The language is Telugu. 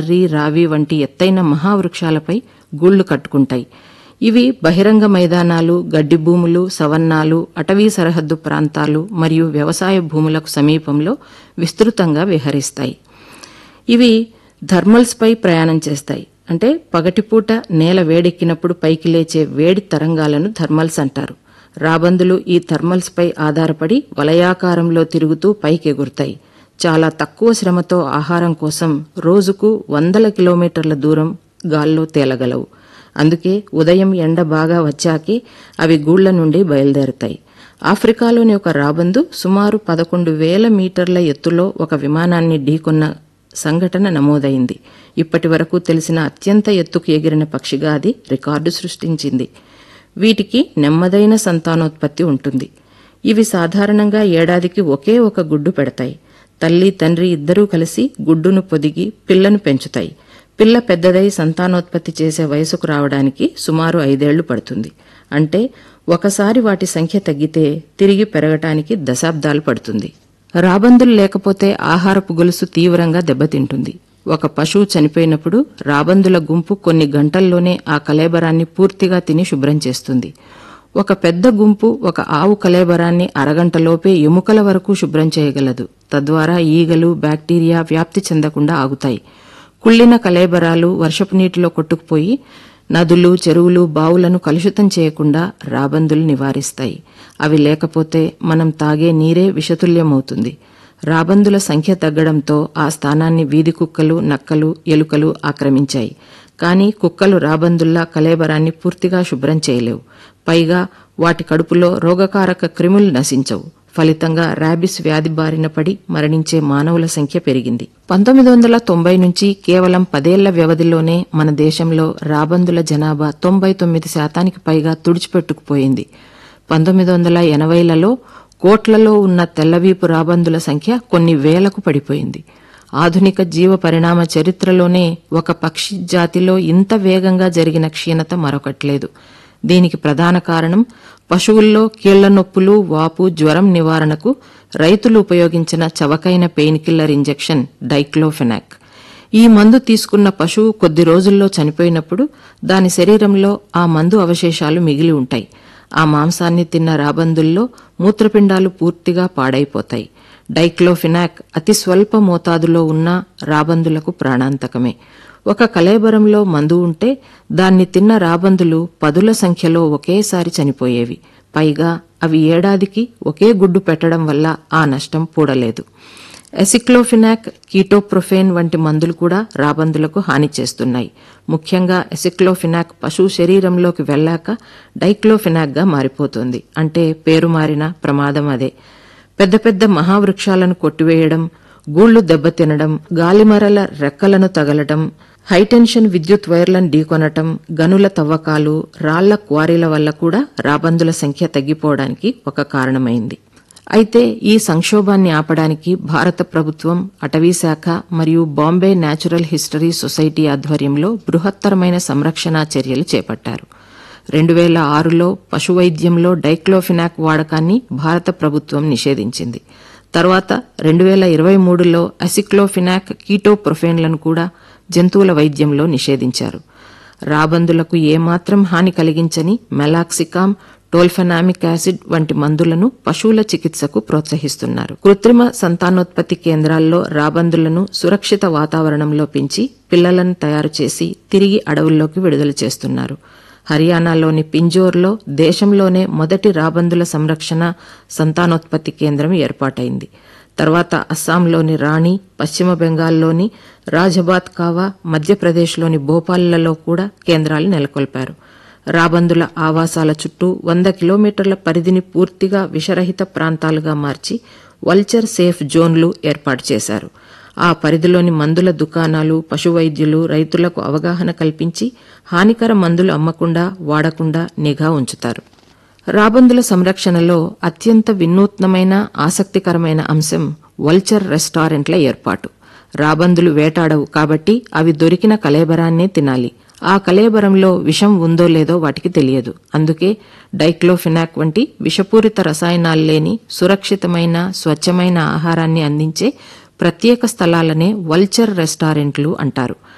మర్రి రావి వంటి ఎత్తైన మహావృక్షాలపై గూళ్లు కట్టుకుంటాయి ఇవి బహిరంగ మైదానాలు గడ్డి భూములు సవన్నాలు అటవీ సరిహద్దు ప్రాంతాలు మరియు వ్యవసాయ భూములకు సమీపంలో విస్తృతంగా విహరిస్తాయి ఇవి థర్మల్స్పై ప్రయాణం చేస్తాయి అంటే పగటిపూట నేల వేడెక్కినప్పుడు పైకి లేచే వేడి తరంగాలను థర్మల్స్ అంటారు రాబందులు ఈ థర్మల్స్పై ఆధారపడి వలయాకారంలో తిరుగుతూ పైకి ఎగురుతాయి చాలా తక్కువ శ్రమతో ఆహారం కోసం రోజుకు వందల కిలోమీటర్ల దూరం గాల్లో తేలగలవు అందుకే ఉదయం ఎండ బాగా వచ్చాకే అవి గూళ్ల నుండి బయలుదేరతాయి ఆఫ్రికాలోని ఒక రాబందు సుమారు పదకొండు వేల మీటర్ల ఎత్తులో ఒక విమానాన్ని ఢీకొన్న సంఘటన నమోదైంది ఇప్పటి వరకు తెలిసిన అత్యంత ఎత్తుకు ఎగిరిన పక్షిగా అది రికార్డు సృష్టించింది వీటికి నెమ్మదైన సంతానోత్పత్తి ఉంటుంది ఇవి సాధారణంగా ఏడాదికి ఒకే ఒక గుడ్డు పెడతాయి తల్లి తండ్రి ఇద్దరూ కలిసి గుడ్డును పొదిగి పిల్లను పెంచుతాయి పిల్ల పెద్దదై సంతానోత్పత్తి చేసే వయసుకు రావడానికి సుమారు ఐదేళ్లు పడుతుంది అంటే ఒకసారి వాటి సంఖ్య తగ్గితే తిరిగి పెరగటానికి దశాబ్దాలు పడుతుంది రాబందులు లేకపోతే ఆహారపు గొలుసు తీవ్రంగా దెబ్బతింటుంది ఒక పశువు చనిపోయినప్పుడు రాబందుల గుంపు కొన్ని గంటల్లోనే ఆ కలేబరాన్ని పూర్తిగా తిని శుభ్రం చేస్తుంది ఒక పెద్ద గుంపు ఒక ఆవు కలేబరాన్ని అరగంటలోపే ఎముకల వరకు శుభ్రం చేయగలదు తద్వారా ఈగలు బ్యాక్టీరియా వ్యాప్తి చెందకుండా ఆగుతాయి కుళ్ళిన కలేబరాలు వర్షపు నీటిలో కొట్టుకుపోయి నదులు చెరువులు బావులను కలుషితం చేయకుండా రాబందులు నివారిస్తాయి అవి లేకపోతే మనం తాగే నీరే విషతుల్యమవుతుంది రాబందుల సంఖ్య తగ్గడంతో ఆ స్థానాన్ని వీధి కుక్కలు నక్కలు ఎలుకలు ఆక్రమించాయి కానీ కుక్కలు రాబందుల్లా కలేబరాన్ని పూర్తిగా శుభ్రం చేయలేవు పైగా వాటి కడుపులో రోగకారక క్రిములు నశించవు ఫలితంగా ర్యాబిస్ వ్యాధి బారిన పడి మరణించే మానవుల సంఖ్య పెరిగింది పంతొమ్మిది వందల తొంభై నుంచి కేవలం పదేళ్ల వ్యవధిలోనే మన దేశంలో రాబందుల జనాభా తొంభై తొమ్మిది శాతానికి పైగా తుడిచిపెట్టుకుపోయింది పంతొమ్మిది వందల ఎనభైలలో కోట్లలో ఉన్న తెల్లవీపు రాబందుల సంఖ్య కొన్ని వేలకు పడిపోయింది ఆధునిక జీవ పరిణామ చరిత్రలోనే ఒక పక్షి జాతిలో ఇంత వేగంగా జరిగిన క్షీణత మరొకట్లేదు దీనికి ప్రధాన కారణం పశువుల్లో కీళ్ల నొప్పులు వాపు జ్వరం నివారణకు రైతులు ఉపయోగించిన చవకైన పెయిన్ కిల్లర్ ఇంజెక్షన్ డైక్లోఫెనాక్ ఈ మందు తీసుకున్న పశువు కొద్ది రోజుల్లో చనిపోయినప్పుడు దాని శరీరంలో ఆ మందు అవశేషాలు మిగిలి ఉంటాయి ఆ మాంసాన్ని తిన్న రాబందుల్లో మూత్రపిండాలు పూర్తిగా పాడైపోతాయి డైక్లోఫినాక్ అతి స్వల్ప మోతాదులో ఉన్న రాబందులకు ప్రాణాంతకమే ఒక కలేబరంలో మందు ఉంటే దాన్ని తిన్న రాబందులు పదుల సంఖ్యలో ఒకేసారి చనిపోయేవి పైగా అవి ఏడాదికి ఒకే గుడ్డు పెట్టడం వల్ల ఆ నష్టం పూడలేదు ఎసిక్లోఫినాక్ కీటోప్రొఫేన్ వంటి మందులు కూడా రాబందులకు హాని చేస్తున్నాయి ముఖ్యంగా ఎసిక్లోఫినాక్ పశువు శరీరంలోకి వెళ్లాక డైక్లోఫినాక్గా మారిపోతుంది అంటే పేరు మారిన ప్రమాదం అదే పెద్ద పెద్ద మహావృక్షాలను కొట్టివేయడం గూళ్లు దెబ్బతినడం గాలిమరల రెక్కలను తగలటం హైటెన్షన్ విద్యుత్ వైర్లను ఢీకొనటం గనుల తవ్వకాలు రాళ్ల క్వారీల వల్ల కూడా రాబందుల సంఖ్య తగ్గిపోవడానికి ఒక కారణమైంది అయితే ఈ సంక్షోభాన్ని ఆపడానికి భారత ప్రభుత్వం అటవీ శాఖ మరియు బాంబే న్యాచురల్ హిస్టరీ సొసైటీ ఆధ్వర్యంలో బృహత్తరమైన సంరక్షణా చర్యలు చేపట్టారు రెండు వేల ఆరులో పశువైద్యంలో డైక్లోఫినాక్ వాడకాన్ని భారత ప్రభుత్వం నిషేధించింది తర్వాత రెండు వేల ఇరవై మూడులో అసిక్లోఫినాక్ కీటోప్రొఫేన్లను కూడా జంతువుల వైద్యంలో నిషేధించారు రాబందులకు ఏమాత్రం హాని కలిగించని మెలాక్సికామ్ టోల్ఫెనామిక్ యాసిడ్ వంటి మందులను పశువుల చికిత్సకు ప్రోత్సహిస్తున్నారు కృత్రిమ సంతానోత్పత్తి కేంద్రాల్లో రాబందులను సురక్షిత వాతావరణంలో పెంచి పిల్లలను తయారు చేసి తిరిగి అడవుల్లోకి విడుదల చేస్తున్నారు హర్యానాలోని పింజోర్లో దేశంలోనే మొదటి రాబందుల సంరక్షణ సంతానోత్పత్తి కేంద్రం ఏర్పాటైంది తర్వాత అస్సాంలోని రాణి పశ్చిమ బెంగాల్లోని రాజబాత్ కావా మధ్యప్రదేశ్లోని భోపాల్లలో కూడా కేంద్రాలు నెలకొల్పారు రాబందుల ఆవాసాల చుట్టూ వంద కిలోమీటర్ల పరిధిని పూర్తిగా విషరహిత ప్రాంతాలుగా మార్చి వల్చర్ సేఫ్ జోన్లు ఏర్పాటు చేశారు ఆ పరిధిలోని మందుల దుకాణాలు పశువైద్యులు రైతులకు అవగాహన కల్పించి హానికర మందులు అమ్మకుండా వాడకుండా నిఘా ఉంచుతారు రాబందుల సంరక్షణలో అత్యంత వినూత్నమైన ఆసక్తికరమైన అంశం వల్చర్ రెస్టారెంట్ల ఏర్పాటు రాబందులు వేటాడవు కాబట్టి అవి దొరికిన కలేబరాన్నే తినాలి ఆ కలేబరంలో విషం ఉందో లేదో వాటికి తెలియదు అందుకే డైక్లోఫినాక్ వంటి విషపూరిత రసాయనాలు లేని సురక్షితమైన స్వచ్ఛమైన ఆహారాన్ని అందించే ప్రత్యేక స్థలాలనే వల్చర్ రెస్టారెంట్లు అంటారు